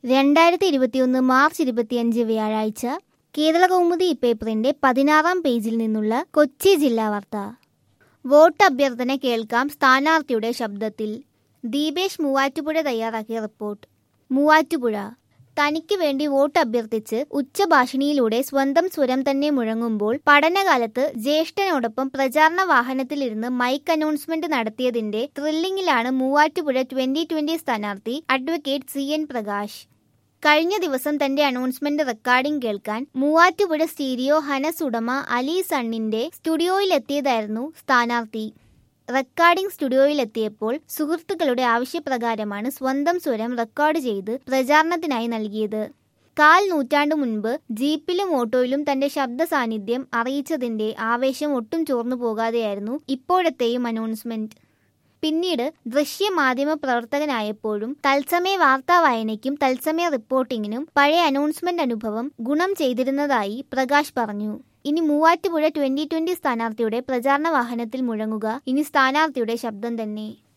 രണ്ടായിരത്തി ഇരുപത്തിയൊന്ന് മാർച്ച് ഇരുപത്തിയഞ്ച് വ്യാഴാഴ്ച കേരള കൗമുദി പേപ്പറിന്റെ പതിനാറാം പേജിൽ നിന്നുള്ള കൊച്ചി ജില്ലാ വാർത്ത വോട്ട് അഭ്യർത്ഥന കേൾക്കാം സ്ഥാനാർത്ഥിയുടെ ശബ്ദത്തിൽ ദീപേഷ് മൂവാറ്റുപുഴ തയ്യാറാക്കിയ റിപ്പോർട്ട് മൂവാറ്റുപുഴ തനിക്ക് വേണ്ടി വോട്ട് അഭ്യർത്ഥിച്ച് ഉച്ചഭാഷിണിയിലൂടെ സ്വന്തം സ്വരം തന്നെ മുഴങ്ങുമ്പോൾ പഠനകാലത്ത് ജ്യേഷ്ഠനോടൊപ്പം പ്രചാരണ വാഹനത്തിലിരുന്ന് മൈക്ക് അനൗൺസ്മെന്റ് നടത്തിയതിന്റെ ത്രില്ലിംഗിലാണ് മൂവാറ്റുപുഴ ട്വന്റി ട്വന്റി സ്ഥാനാർത്ഥി അഡ്വക്കേറ്റ് സി എൻ പ്രകാശ് കഴിഞ്ഞ ദിവസം തന്റെ അനൗൺസ്മെന്റ് റെക്കോർഡിംഗ് കേൾക്കാൻ മൂവാറ്റുപുഴ സ്റ്റീരിയോ ഹനസ് ഉടമ അലി സണ്ണിന്റെ സ്റ്റുഡിയോയിലെത്തിയതായിരുന്നു സ്ഥാനാർത്ഥി റെക്കോർഡിംഗ് സ്റ്റുഡിയോയിലെത്തിയപ്പോൾ സുഹൃത്തുക്കളുടെ ആവശ്യപ്രകാരമാണ് സ്വന്തം സ്വരം റെക്കോർഡ് ചെയ്ത് പ്രചാരണത്തിനായി നൽകിയത് കാൽ നൂറ്റാണ്ടു മുൻപ് ജീപ്പിലും ഓട്ടോയിലും തന്റെ ശബ്ദ സാന്നിധ്യം അറിയിച്ചതിന്റെ ആവേശം ഒട്ടും ചോർന്നു പോകാതെയായിരുന്നു ഇപ്പോഴത്തെയും അനൗൺസ്മെന്റ് പിന്നീട് ദൃശ്യ മാധ്യമ പ്രവർത്തകനായപ്പോഴും തത്സമയ വാർത്താ വായനയ്ക്കും തത്സമയ റിപ്പോർട്ടിങ്ങിനും പഴയ അനൗൺസ്മെന്റ് അനുഭവം ഗുണം ചെയ്തിരുന്നതായി പ്രകാശ് പറഞ്ഞു ഇനി മൂവാറ്റുപുഴ ട്വന്റി ട്വന്റി സ്ഥാനാർത്ഥിയുടെ പ്രചാരണ വാഹനത്തിൽ മുഴങ്ങുക ഇനി സ്ഥാനാർത്ഥിയുടെ ശബ്ദം തന്നെ